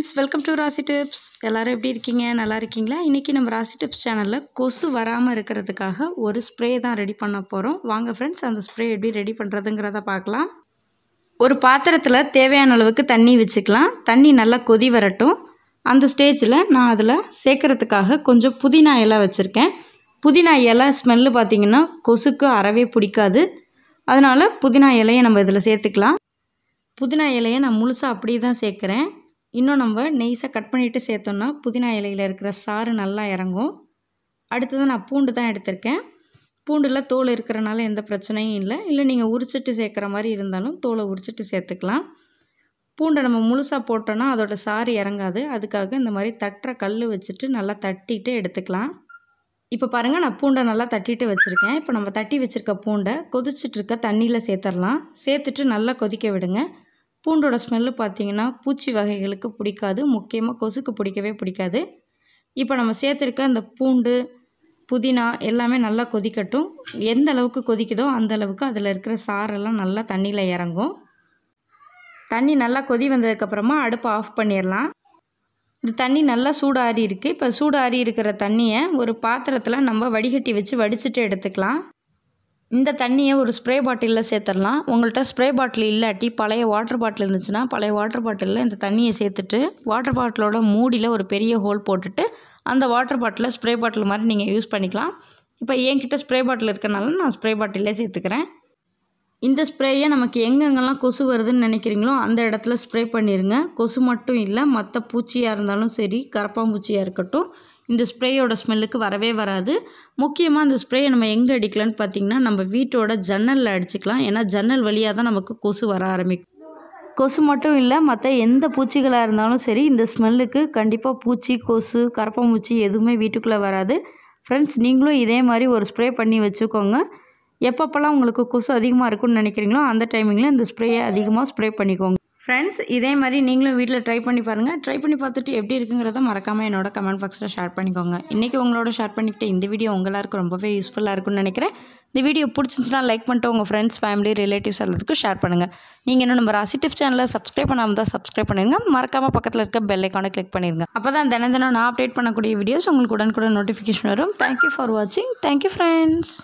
friends welcome to Rasi tips எல்லோரும் எப்படி இருக்கீங்க நல்லா இருக்கீங்களா இன்றைக்கி நம்ம ராசி டிப்ஸ் சேனலில் கொசு வராமல் இருக்கிறதுக்காக ஒரு ஸ்ப்ரே தான் ரெடி பண்ண போகிறோம் வாங்க ஃப்ரெண்ட்ஸ் அந்த ஸ்ப்ரே எப்படி ரெடி பண்ணுறதுங்கிறத பார்க்கலாம் ஒரு பாத்திரத்தில் தேவையான அளவுக்கு தண்ணி வச்சுக்கலாம் தண்ணி நல்லா கொதி வரட்டும் அந்த ஸ்டேஜில் நான் அதில் சேர்க்குறதுக்காக கொஞ்சம் புதினா இலை வச்சுருக்கேன் புதினா இலை ஸ்மெல்லு பார்த்திங்கன்னா கொசுக்கு அறவே பிடிக்காது அதனால் புதினா இலையை நம்ம இதில் சேர்த்துக்கலாம் புதினா இலையை நான் முழுசாக அப்படியே தான் சேர்க்குறேன் இன்னும் நம்ம நெய்ஸை கட் பண்ணிவிட்டு சேர்த்தோன்னா புதினா இலையில் இருக்கிற சாறு நல்லா இறங்கும் அடுத்தது நான் பூண்டு தான் எடுத்திருக்கேன் பூண்டில் தோல் இருக்கிறனால எந்த பிரச்சனையும் இல்லை இல்லை நீங்கள் உரிச்சிட்டு சேர்க்குற மாதிரி இருந்தாலும் தோலை உரிச்சிட்டு சேர்த்துக்கலாம் பூண்டை நம்ம முழுசாக போட்டோன்னா அதோட சாறு இறங்காது அதுக்காக இந்த மாதிரி தட்டுற கல் வச்சுட்டு நல்லா தட்டிட்டு எடுத்துக்கலாம் இப்போ பாருங்கள் நான் பூண்டை நல்லா தட்டிட்டு வச்சுருக்கேன் இப்போ நம்ம தட்டி வச்சுருக்க பூண்டை கொதிச்சிட்டு இருக்க தண்ணியில் சேர்த்துடலாம் சேர்த்துட்டு நல்லா கொதிக்க விடுங்க பூண்டோட ஸ்மெல்லு பார்த்திங்கன்னா பூச்சி வகைகளுக்கு பிடிக்காது முக்கியமாக கொசுக்கு பிடிக்கவே பிடிக்காது இப்போ நம்ம சேர்த்துருக்க அந்த பூண்டு புதினா எல்லாமே நல்லா கொதிக்கட்டும் எந்த அளவுக்கு கொதிக்குதோ அந்த அளவுக்கு அதில் இருக்கிற சாரெல்லாம் நல்லா தண்ணியில் இறங்கும் தண்ணி நல்லா கொதி வந்ததுக்கப்புறமா அடுப்பை ஆஃப் பண்ணிடலாம் இந்த தண்ணி நல்லா சூடாறி இருக்குது இப்போ சூடாறி இருக்கிற தண்ணியை ஒரு பாத்திரத்தில் நம்ம வடிகட்டி வச்சு வடிச்சிட்டு எடுத்துக்கலாம் இந்த தண்ணியை ஒரு ஸ்ப்ரே பாட்டிலில் சேர்த்துடலாம் உங்கள்கிட்ட ஸ்ப்ரே பாட்டில் இல்லாட்டி பழைய வாட்டர் பாட்டில் இருந்துச்சுன்னா பழைய வாட்டர் பாட்டிலில் இந்த தண்ணியை சேர்த்துட்டு வாட்டர் பாட்டிலோட மூடியில் ஒரு பெரிய ஹோல் போட்டுட்டு அந்த வாட்டர் பாட்டிலில் ஸ்ப்ரே பாட்டில் மாதிரி நீங்கள் யூஸ் பண்ணிக்கலாம் இப்போ என்கிட்ட ஸ்ப்ரே பாட்டில் இருக்கனால நான் ஸ்ப்ரே பாட்டிலே சேர்த்துக்கிறேன் இந்த ஸ்ப்ரேயை நமக்கு எங்கெங்கெல்லாம் கொசு வருதுன்னு நினைக்கிறீங்களோ அந்த இடத்துல ஸ்ப்ரே பண்ணிடுங்க கொசு மட்டும் இல்லை மற்ற பூச்சியாக இருந்தாலும் சரி கரப்பாம்பூச்சியாக இருக்கட்டும் இந்த ஸ்ப்ரேயோட ஸ்மெல்லுக்கு வரவே வராது முக்கியமாக இந்த ஸ்ப்ரேயை நம்ம எங்கே அடிக்கலான்னு பார்த்தீங்கன்னா நம்ம வீட்டோட ஜன்னலில் அடிச்சுக்கலாம் ஏன்னா ஜன்னல் வழியாக தான் நமக்கு கொசு வர ஆரம்பிக்கும் கொசு மட்டும் இல்லை மற்ற எந்த பூச்சிகளாக இருந்தாலும் சரி இந்த ஸ்மெல்லுக்கு கண்டிப்பாக பூச்சி கொசு கரப்பாம்பூச்சி எதுவுமே வீட்டுக்குள்ளே வராது ஃப்ரெண்ட்ஸ் நீங்களும் இதே மாதிரி ஒரு ஸ்ப்ரே பண்ணி வச்சுக்கோங்க எப்பப்போல்லாம் உங்களுக்கு கொசு அதிகமாக இருக்குன்னு நினைக்கிறீங்களோ அந்த டைமிங்கில் இந்த ஸ்ப்ரேயை அதிகமாக ஸ்ப்ரே பண்ணிக்கோங்க ஃப்ரெண்ட்ஸ் இதே மாதிரி நீங்களும் வீட்டில் ட்ரை பண்ணி பாருங்கள் ட்ரை பண்ணி பார்த்துட்டு எப்படி இருக்குங்கிறத மறக்காமல் என்னோட கமெண்ட் பாக்ஸில் ஷேர் பண்ணிக்கோங்க இன்றைக்கி உங்களோட ஷேர் பண்ணிக்கிட்டு இந்த வீடியோ உங்களாருக்கு ரொம்பவே யூஸ்ஃபுல்லாக இருக்கும்னு நினைக்கிறேன் இந்த வீடியோ பிடிச்சிருந்துச்சுன்னா லைக் பண்ணிட்டு உங்கள் ஃப்ரெண்ட்ஸ் ஃபேமிலி ரிலேட்டிவ்ஸ் எல்லாத்துக்கும் ஷேர் பண்ணுங்கள் நீங்கள் இன்னும் நம்ம ராசி டிப் சேனலை சப்ஸ்கிரைப் பண்ணாமல் தான் சப்ஸ்கிரைப் பண்ணிடுங்க மறக்காமல் பக்கத்தில் இருக்க பெல் ஐக்கானை கிளிக் பண்ணிடுங்க அப்போ தான் தினம் தினம் நான் அப்டேட் பண்ணக்கூடிய வீடியோஸ் உங்களுக்கு உடனுக்குடன் நோட்டிஃபிகேஷன் வரும் தேங்க்யூ ஃபார் வாட்சிங் தேங்க்யூ ஃப்ரெண்ட்ஸ்